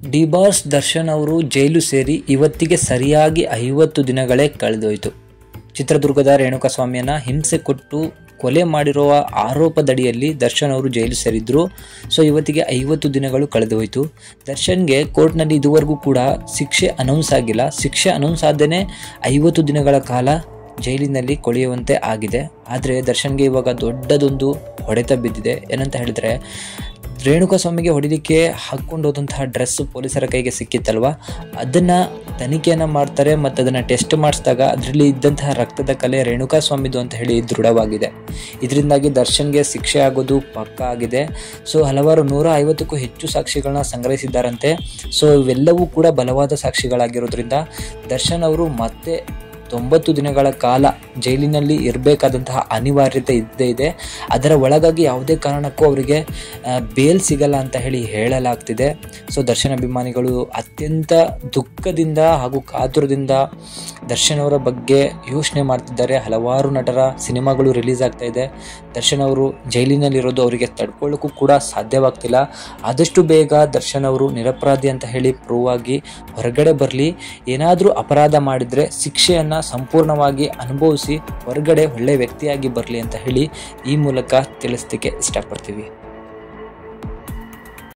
D boss Darshan ಅವರು ಜೈಲು ಸೇರಿ ಇವತ್ತಿಗೆ ಸರಿಯಾಗಿ ಐವತ್ತು ದಿನಗಳೇ ಕಳೆದೋಯ್ತು ಚಿತ್ರದುರ್ಗದ ರೇಣುಕಾಸ್ವಾಮಿಯನ್ನ ಹಿಂಸೆ ಕೊಟ್ಟು ಕೊಲೆ ಮಾಡಿರುವ ಆರೋಪದಡಿಯಲ್ಲಿ ದರ್ಶನ್ ಅವರು ಜೈಲು ಸೇರಿದ್ರು ಸೊ ಇವತ್ತಿಗೆ ಐವತ್ತು ದಿನಗಳು ಕಳೆದು ಹೋಯಿತು ದರ್ಶನ್ಗೆ ಕೋರ್ಟ್ನಲ್ಲಿ ಇದುವರೆಗೂ ಕೂಡ ಶಿಕ್ಷೆ ಅನೌನ್ಸ್ ಆಗಿಲ್ಲ ಶಿಕ್ಷೆ ಅನೌನ್ಸ್ ಆದೇನೆ ಐವತ್ತು ದಿನಗಳ ಕಾಲ ಜೈಲಿನಲ್ಲಿ ಕೊಳೆಯುವಂತೆ ಆಗಿದೆ ಆದರೆ ದರ್ಶನ್ಗೆ ಇವಾಗ ದೊಡ್ಡದೊಂದು ಹೊಡೆತ ಬಿದ್ದಿದೆ ಏನಂತ ಹೇಳಿದ್ರೆ ರೇಣುಕಾಸ್ವಾಮಿಗೆ ಹೊಡಿಲಿಕ್ಕೆ ಹಾಕ್ಕೊಂಡು ಹೋದಂತಹ ಡ್ರೆಸ್ ಪೊಲೀಸರ ಕೈಗೆ ಸಿಕ್ಕಿತ್ತಲ್ವ ಅದನ್ನು ತನಿಖೆಯನ್ನು ಮಾಡ್ತಾರೆ ಮತ್ತು ಅದನ್ನು ಟೆಸ್ಟ್ ಮಾಡಿಸಿದಾಗ ಅದರಲ್ಲಿ ಇದ್ದಂತಹ ರಕ್ತದ ಕಲೆ ರೇಣುಕಾಸ್ವಾಮಿದು ಅಂತ ಹೇಳಿ ದೃಢವಾಗಿದೆ ಇದರಿಂದಾಗಿ ದರ್ಶನ್ಗೆ ಶಿಕ್ಷೆ ಆಗೋದು ಪಕ್ಕ ಆಗಿದೆ ಸೊ ಹಲವಾರು ನೂರ ಐವತ್ತಕ್ಕೂ ಹೆಚ್ಚು ಸಾಕ್ಷಿಗಳನ್ನ ಸಂಗ್ರಹಿಸಿದ್ದಾರಂತೆ ಸೊ ಇವೆಲ್ಲವೂ ಕೂಡ ಬಲವಾದ ಸಾಕ್ಷಿಗಳಾಗಿರೋದ್ರಿಂದ ದರ್ಶನ್ ಅವರು ಮತ್ತೆ ತೊಂಬತ್ತು ದಿನಗಳ ಕಾಲ ಜೈಲಿನಲ್ಲಿ ಇರಬೇಕಾದಂತಹ ಅನಿವಾರ್ಯತೆ ಇದ್ದೇ ಇದೆ ಅದರ ಒಳಗಾಗಿ ಯಾವುದೇ ಕಾರಣಕ್ಕೂ ಅವರಿಗೆ ಬೇಲ್ ಸಿಗಲ್ಲ ಅಂತ ಹೇಳಿ ಹೇಳಲಾಗ್ತಿದೆ ಸೊ ದರ್ಶನ್ ಅಭಿಮಾನಿಗಳು ಅತ್ಯಂತ ದುಃಖದಿಂದ ಹಾಗೂ ಕಾತುರದಿಂದ ದರ್ಶನ್ ಅವರ ಬಗ್ಗೆ ಯೋಚನೆ ಮಾಡ್ತಿದ್ದಾರೆ ಹಲವಾರು ನಟರ ಸಿನಿಮಾಗಳು ರಿಲೀಸ್ ಆಗ್ತಾ ಇದೆ ದರ್ಶನ್ ಅವರು ಜೈಲಿನಲ್ಲಿರೋದು ಅವರಿಗೆ ತಡ್ಕೊಳ್ಳೋಕ್ಕೂ ಕೂಡ ಸಾಧ್ಯವಾಗ್ತಿಲ್ಲ ಆದಷ್ಟು ಬೇಗ ದರ್ಶನ್ ಅವರು ನಿರಪರಾಧಿ ಅಂತ ಹೇಳಿ ಪ್ರೂವ್ ಆಗಿ ಹೊರಗಡೆ ಬರಲಿ ಏನಾದರೂ ಅಪರಾಧ ಮಾಡಿದರೆ ಶಿಕ್ಷೆಯನ್ನು ಸಂಪೂರ್ಣವಾಗಿ ಅನುಭವಿಸಿ ಹೊರಗಡೆ ಒಳ್ಳೆ ವ್ಯಕ್ತಿಯಾಗಿ ಬರಲಿ ಅಂತ ಹೇಳಿ ಈ ಮೂಲಕ ತಿಳಿಸ್ಲಿಕ್ಕೆ ಇಷ್ಟಪಡ್ತೀವಿ